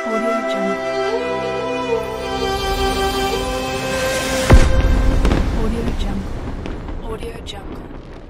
Audio Jungle. Audio Jungle. Audio Jungle.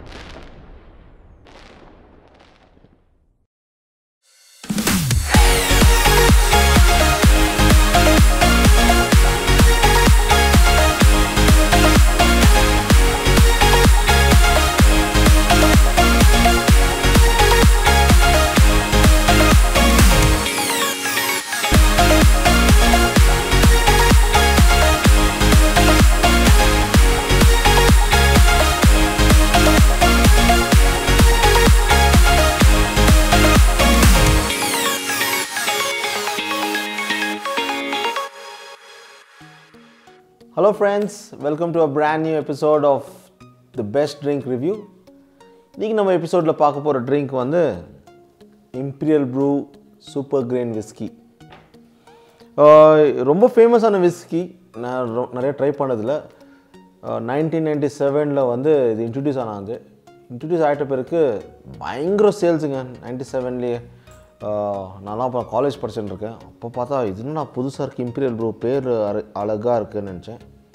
Hello, friends. Welcome to a brand new episode of the best drink review. இன்னைக்கு நம்ம எபிசோடில் பார்க்க போகிற drink வந்து Imperial Blue super grain whisky ரொம்ப ஃபேமஸான whisky நான் ரொ- நிறைய ட்ரை பண்ணதில்ல நைன்டீன் நைன்டி செவனில் வந்து இது இன்ட்ரடியூஸ் ஆனாங்க இன்ட்ரடியூஸ் ஆகிட்ட பிறகு பயங்கர சேல்ஸுங்க நைன்டி செவன்லேயே நான்லாம் அப்போ காலேஜ் படிச்சுட்டு இருக்கேன் அப்போ பார்த்தா இது நான் புதுசாக இருக்குது இம்பீரியல் ப்ரூ பேர் அரு- அழகா இருக்குன்னு நினச்சேன்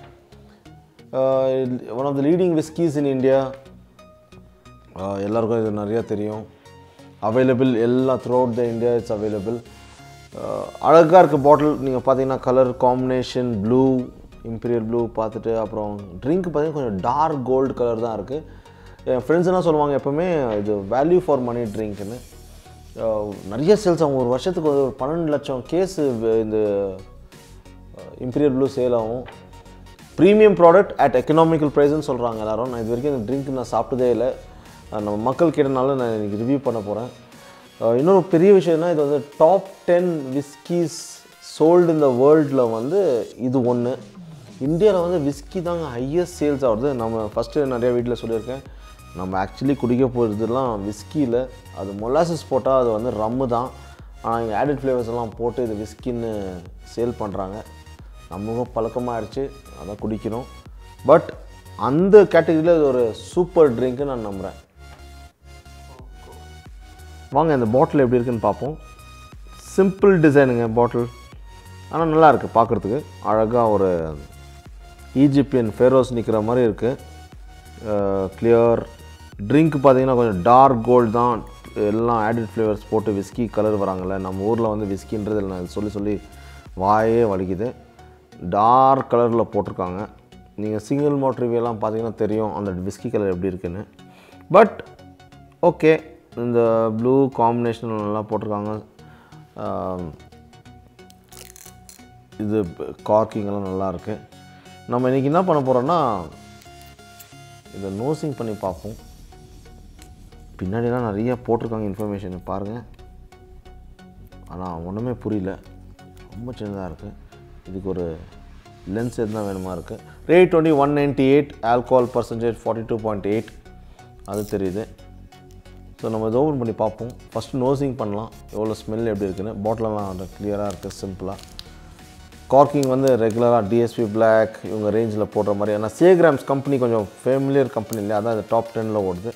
one of the leading whiskies in India எல்லாருக்கும் இது நிறையா தெரியும் அவைலபிள் எல்லாம் throughout the India it's available அழகாக இருக்க பாட்டில் நீங்கள் பார்த்தீங்கன்னா colour combination blue Imperial Blue பார்த்துட்டு அப்புறம் ட்ரிங்க் பார்த்தீங்கன்னா கொஞ்சம் டார்க் கோல்டு கலர் தான் இருக்குது என் ஃப்ரெண்ட்ஸ் என்ன சொல்லுவாங்க எப்போவுமே இது வேல்யூ ஃபார் மணி ட்ரிங்க்னு நிறைய சேல்ஸ் ஆகும் ஒரு வருஷத்துக்கு ஒரு பன்னெண்டு லட்சம் கேஸு இந்த இம்பீரியல் ப்ளூ சேல் ஆகும் ப்ரீமியம் ப்ராடக்ட் அட் எக்கனாமிக்கல் ப்ரைஸ்னு சொல்கிறாங்க எல்லாரும் நான் இது வரைக்கும் இந்த ட்ரிங்க் நான் சாப்பிட்டதே இல்லை அஹ் நம்ம மக்கள் கேட்டனால நான் இன்னைக்கு ரிவ்யூ பண்ண போகிறேன் இன்னொரு பெரிய விஷயம்னா இது வந்து டாப் டென் விஸ்கீஸ் சோல்டு இந்த வேர்ல்டில் வந்து இது ஒன்று இந்தியாவில் வந்து விஸ்கி தாங்க ஹையஸ்ட் சேல்ஸ் ஆகுது நம்ம ஃபஸ்ட்டு நிறைய வீட்டில் சொல்லியிருக்கேன் நம்ம ஆக்சுவலி குடிக்க போகிறதுலாம் விஸ்கியில் அது மொலாசஸ் போட்டால் அது வந்து ரம்மு தான் ஆனால் இங்கே ஆடட் ஃப்ளேவர்ஸ் எல்லாம் போட்டு இது விஸ்கின்னு சேல் பண்ணுறாங்க நமக்கும் பழக்கமாகிடுச்சு அதான் குடிக்கணும் பட் அந்த கேட்டகரியில் இது ஒரு சூப்பர் ட்ரிங்க்கு நான் நம்புகிறேன் வாங்க இந்த பாட்டில் எப்படி இருக்குன்னு பார்ப்போம் சிம்பிள் டிசைனுங்க பாட்டில் ஆனால் நல்லா இருக்குது பார்க்குறதுக்கு அழகாக ஒரு ஈஜிப்தியன் ஃபேரோஸ் நிற்கிற மாதிரி இருக்குது கிளியர் ட்ரிங்க் பார்த்தீங்கன்னா கொஞ்சம் டார்க் கோல்டு தான் எல்லாம் ஆடிட் ஃப்ளேவர்ஸ் போட்டு விஸ்கி கலர் வராங்கல்ல நம்ம ஊரில் வந்து விஸ்கின்றது நான் சொல்லி சொல்லி வாயே வலிக்குது டார்க் கலரில் போட்டிருக்காங்க நீங்கள் சிங்கிள் மோட் ரிவ்யூலாம் பார்த்தீங்கன்னா தெரியும் அந்த விஸ்கி கலர் எப்படி இருக்குன்னு பட் ஓகே இந்த ப்ளூ காம்பினேஷன் நல்லா போட்டிருக்காங்க ஆம், இது கார்க்கிங் எல்லாம் நல்லா இருக்கு நம்ம இன்றைக்கி என்ன பண்ண போகிறோன்னா இதை நோசிங் பண்ணி பார்ப்போம் பின்னாடிலாம் நிறைய போட்டிருக்காங்க இன்ஃபர்மேஷன் பாருங்கள் ஆனால் ஒன்றுமே புரியல ரொம்ப சின்னதாக இருக்குது இதுக்கு ஒரு லென்ஸ் எதுனா வேணுமா இருக்குது rate twenty one ninety eight alcohol percentage forty two point eight அது தெரியுது ஸோ நம்ம இதை ஓப்பன் பண்ணி பார்ப்போம் ஃபஸ்ட்டு நோசிங் பண்ணலாம் எவ்வளோ ஸ்மெல் எப்படி இருக்குன்னு பாட்டிலெலாம் கிளியராக இருக்குது சிம்பிளாக கார்க்கிங் வந்து ரெகுலராக டிஎஸ்பி பிளாக் இவங்க ரேஞ்சில் போடுற மாதிரி ஏன்னா சேகிராம்ஸ் கம்பெனி கொஞ்சம் ஃபேமிலியர் கம்பெனி இல்லையா அதான் இது டாப் டென்னில் ஓடுது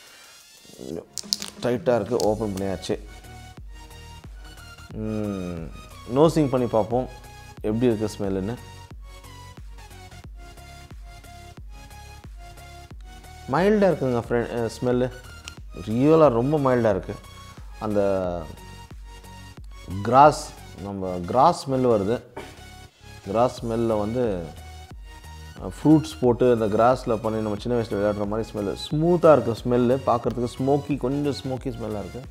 டைட்டாக இருக்குது ஓப்பன் பண்ணியாச்சு நோசிங் பண்ணி பார்ப்போம் எப்படி இருக்குது ஸ்மெல்லுன்னு மைல்டாக இருக்குங்க ஃப்ரெண்ட் ஸ்மெல்லு ரியலாக ரொம்ப மைல்டாக இருக்குது அந்த கிராஸ் நம்ம கிராஸ் ஸ்மெல் வருது கிராஸ் ஸ்மெல்லில் வந்து ஃப்ரூட்ஸ் போட்டு அந்த கிராஸில் பண்ணி நம்ம சின்ன வயசில் விளையாடுற மாதிரி ஸ்மெல்லு ஸ்மூத்தாக இருக்குது ஸ்மெல்லு பார்க்குறதுக்கு ஸ்மோக்கி கொஞ்சம் ஸ்மோக்கி ஸ்மெல்லாக இருக்குது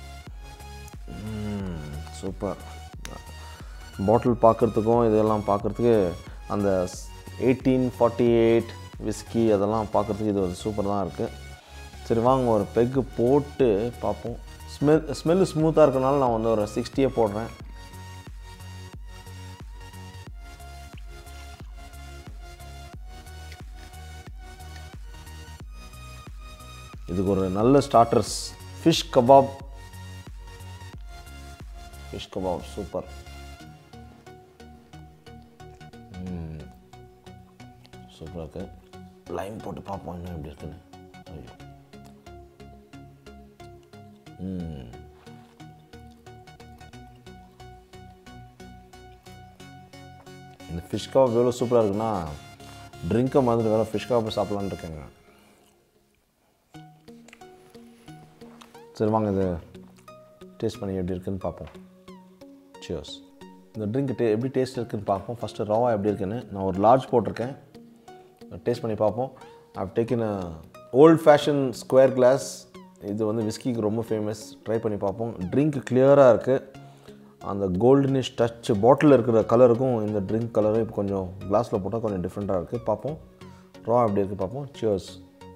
சூப்பர் பாட்டில் பார்க்குறதுக்கும் இதெல்லாம் பார்க்குறதுக்கு அந்த எயிட்டீன் ஃபார்ட்டி எயிட் விஸ்கி அதெல்லாம் பார்க்குறதுக்கு இது ஒரு சூப்பர் தான் இருக்குது சரி வாங்க ஒரு பெக்கு போட்டு பார்ப்போம் ஸ்மெல் ஸ்மெல்லு ஸ்மூத்தாக இருக்கனால நான் வந்து ஒரு சிக்ஸ்டியே போடுறேன் இதுக்கு ஒரு நல்ல starters fish kebab fish kebab super சூப்பராக இருக்கு லைம் போட்டு பார்ப்போம் இன்னும் எப்படி இருக்குன்னு ஐயோ ம் இந்த ஃபிஷ் கபாப் எவ்வளோ சூப்பராக இருக்குன்னா ட்ரிங்கை மாதிரி வேறு ஃபிஷ் கபாப் சாப்பிட்லான்னு இருக்கேங்க சரி வாங்க இது டேஸ்ட் பண்ணி எப்படி இருக்குன்னு பார்ப்போம் சியர்ஸ் இந்த ட்ரிங்க் டே எப்படி டேஸ்ட் இருக்குன்னு பார்ப்போம் ஃபஸ்ட்டு ரவா எப்படி இருக்குன்னு நான் ஒரு லார்ஜ் போட்டிருக்கேன் டேஸ்ட் பண்ணி பார்ப்போம் I've taken a old fashion square glass இது வந்து விஸ்கிக்கு ரொம்ப ஃபேமஸ் ட்ரை பண்ணி பார்ப்போம் ட்ரிங்க் கிளியராக இருக்குது அந்த கோல்டனிஷ் டச் பாட்டிலில் இருக்கிற கலருக்கும் இந்த ட்ரிங்க் கலரும் இப்போ கொஞ்சம் கிளாஸில் போட்டால் கொஞ்சம் டிஃப்ரெண்ட்டாக இருக்குது பார்ப்போம் ரா எப்படி இருக்குது பார்ப்போம் சியர்ஸ்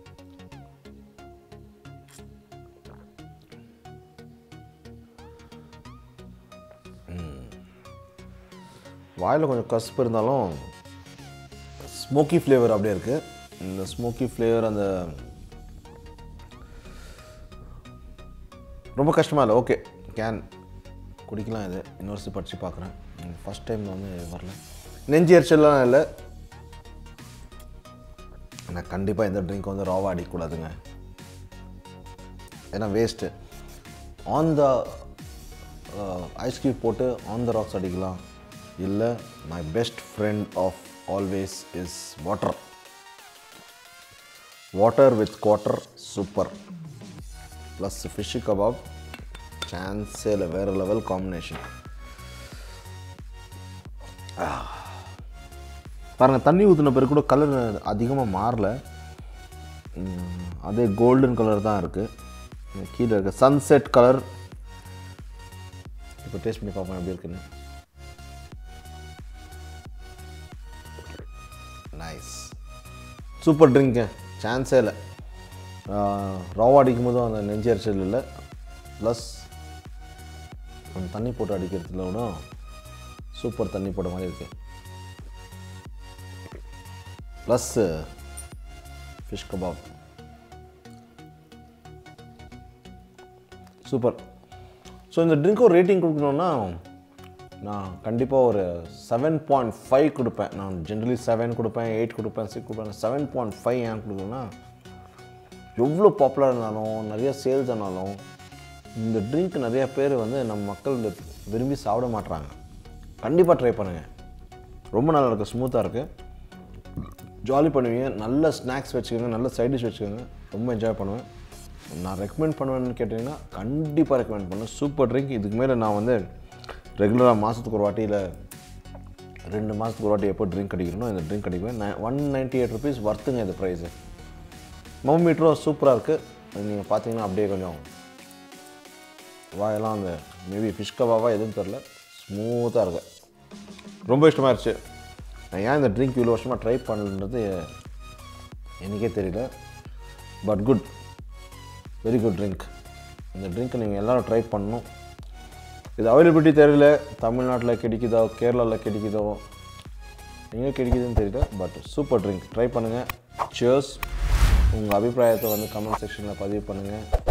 வாயில் கொஞ்சம் கசப்பு இருந்தாலும் ஸ்மோக்கி ஃப்ளேவர் அப்படியே இருக்குது இந்த ஸ்மோக்கி ஃப்ளேவர் அந்த ரொம்ப கஷ்டமாக இல்லை ஓகே கேன் குடிக்கலாம் இது இன்னொரு சிப் படித்து பார்க்குறேன் ஃபஸ்ட் டைம் வந்து வரல நெஞ்சு எரிச்சல்லாம் இல்லை ஆனால் கண்டிப்பாக இந்த ட்ரிங்க் வந்து ராவாக அடிக்கக்கூடாதுங்க ஏன்னா waste on the ice cube போட்டு ஆன் த ராக்ஸ் அடிக்கலாம் இல்லை my best friend of always is water water with quarter super plus fish kebab சான்ஸே இல்லை வேறு லெவல் காம்பினேஷன் பாருங்கள் தண்ணி ஊற்றின பிறகு கூட கலர் அதிகமாக மாறல உம், அதே கோல்டன் கலர் தான் இருக்குது கீழே இருக்க சன்செட் கலர் இப்போ டேஸ்ட் பண்ணி பார்ப்போம் எப்படி இருக்குன்னு நைஸ் சூப்பர் ட்ரிங்க்கு சான்ஸே இல்லை ராவா அடிக்கும் போதும் அந்த நெஞ்சு எரிச்சல் இல்லை ப்ளஸ் அந்த தண்ணி போட்டு அடிக்கிறதுல கூட சூப்பர் தண்ணி போட்ட மாதிரி இருக்கு plus fish kebab super so இந்த ட்ரிங்க்கு ரேட்டிங் கொடுக்கணுன்னா நான் கண்டிப்பாக ஒரு செவன் பாயிண்ட் ஃபைவ் கொடுப்பேன் நான் ஜென்ரலி செவன் கொடுப்பேன் எயிட் கொடுப்பேன் சிக்ஸ் கொடுப்பேன் செவன் பாயிண்ட் ஃபைவ் ஏன் கொடுக்கணும்னா எவ்வளோ பாப்புலர் இருந்தாலும் நிறைய சேல்ஸ் ஆனாலும் இந்த ட்ரிங்க் நிறைய பேர் வந்து நம்ம மக்கள் இந்த விரும்பி சாப்பிட மாட்றாங்க கண்டிப்பாக ட்ரை பண்ணுங்கள் ரொம்ப நல்லா இருக்குது ஸ்மூத்தாக இருக்குது ஜாலி பண்ணுவீங்க நல்ல ஸ்நாக்ஸ் வச்சுக்கோங்க நல்ல சைட் டிஷ் வச்சுக்கோங்க ரொம்ப என்ஜாய் பண்ணுவேன் நான் ரெக்கமெண்ட் பண்ணுவேன்னு கேட்டிங்கன்னா கண்டிப்பாக ரெக்கமெண்ட் பண்ணுவேன் சூப்பர் ட்ரிங்க் இதுக்கு மேலே நான் வந்து ரெகுலராக மாதத்துக்கு ஒரு வாட்டியில் ரெண்டு மாதத்துக்கு ஒரு வாட்டி எப்போ ட்ரிங்க் அடிக்கணும் இந்த ட்ரிங்க் அடிக்குவேன் ஒன் நைன்ட்டி எயிட் ருபீஸ் வர்த்துங்க இந்த ப்ரைஸு மம்மீட்டரும் சூப்பராக இருக்குது நீங்கள் பார்த்தீங்கன்னா அப்படியே கொஞ்சம் வாயெல்லாம் அந்த மேபி ஃபிஷ் கபாவா எதுவும் தெரில ஸ்மூத்தாக இருக்கு ரொம்ப இஷ்டமாயிருச்சு நான் ஏன் இந்த ட்ரிங்க் இவ்வளோ வருஷமாக ட்ரை பண்ணுறது எனக்கே தெரியல but good very good drink இந்த ட்ரிங்க்கை நீங்கள் எல்லோரும் ட்ரை பண்ணணும் இது அவைலபிலிட்டி தெரியல தமிழ்நாட்டில் கிடைக்குதோ கேரளாவில் கிடைக்குதோ எங்கே கிடைக்குதுன்னு தெரியல பட் சூப்பர் ட்ரிங்க் ட்ரை பண்ணுங்கள் சியர்ஸ் உங்கள் அபிப்பிராயத்தை வந்து கமெண்ட் செக்ஷனில் பதிவு பண்ணுங்கள்